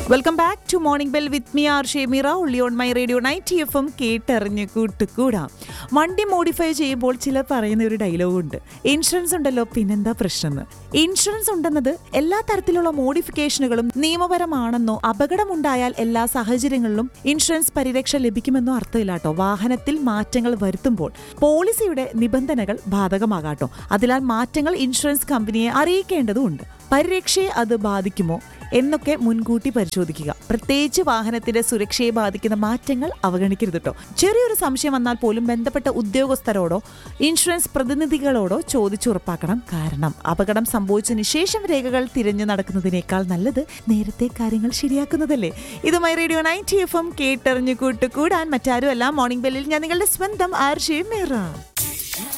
welcome back to morning bell with me R Shemeera ഉള്ളി on my radio night F M കേട്ടറിഞ്ഞ് കൂട്ടുകൂടാം വണ്ടി modify ചെയ്യുമ്പോൾ ചിലർ പറയുന്ന ഒരു ഡയലോഗ് ഉണ്ട് ഇൻഷുറൻസ് ഉണ്ടല്ലോ പിന്നെന്താ പ്രശ്നം ഇൻഷുറൻസ് ഉണ്ടെന്നത് എല്ലാ തരത്തിലുള്ള മോഡിഫിക്കേഷനുകളും നിയമപരമാണെന്നോ അപകടമുണ്ടായാൽ എല്ലാ സാഹചര്യങ്ങളിലും ഇൻഷുറൻസ് പരിരക്ഷ ലഭിക്കുമെന്നോ അർത്ഥമില്ല കേട്ടോ വാഹനത്തിൽ മാറ്റങ്ങൾ വരുത്തുമ്പോൾ പോളിസിയുടെ നിബന്ധനകൾ ബാധകമാകാട്ടോ അതിനാൽ മാറ്റങ്ങൾ ഇൻഷുറൻസ് കമ്പനിയെ അറിയിക്കേണ്ടതുണ്ട് പരിരക്ഷയെ അത് ബാധിക്കുമോ എന്നൊക്കെ മുൻകൂട്ടി പരിശോധിക്കുക പ്രത്യേകിച്ച് വാഹനത്തിന്റെ സുരക്ഷയെ ബാധിക്കുന്ന മാറ്റങ്ങൾ അവഗണിക്കരുത് കേട്ടോ ചെറിയൊരു സംശയം വന്നാൽ പോലും ബന്ധപ്പെട്ട ഉദ്യോഗസ്ഥരോടോ ഇൻഷുറൻസ് പ്രതിനിധികളോടോ ചോദിച്ചുറപ്പാക്കണം കാരണം അപകടം സംഭവിച്ചതിന് ശേഷം രേഖകൾ തിരഞ്ഞു നടക്കുന്നതിനേക്കാൾ നല്ലത് നേരത്തെ കാര്യങ്ങൾ ശരിയാക്കുന്നതല്ലേ ഇതുമായി റേഡിയോ നൈറ്റ് എഫ് എം കേട്ടറിഞ്ഞു കൂട്ടുകൂടാൻ മറ്റാരുമല്ല മോർണിംഗ് ബെല്ലിൽ ഞാൻ നിങ്ങളുടെ സ്വന്തം ആർഷേ മേറ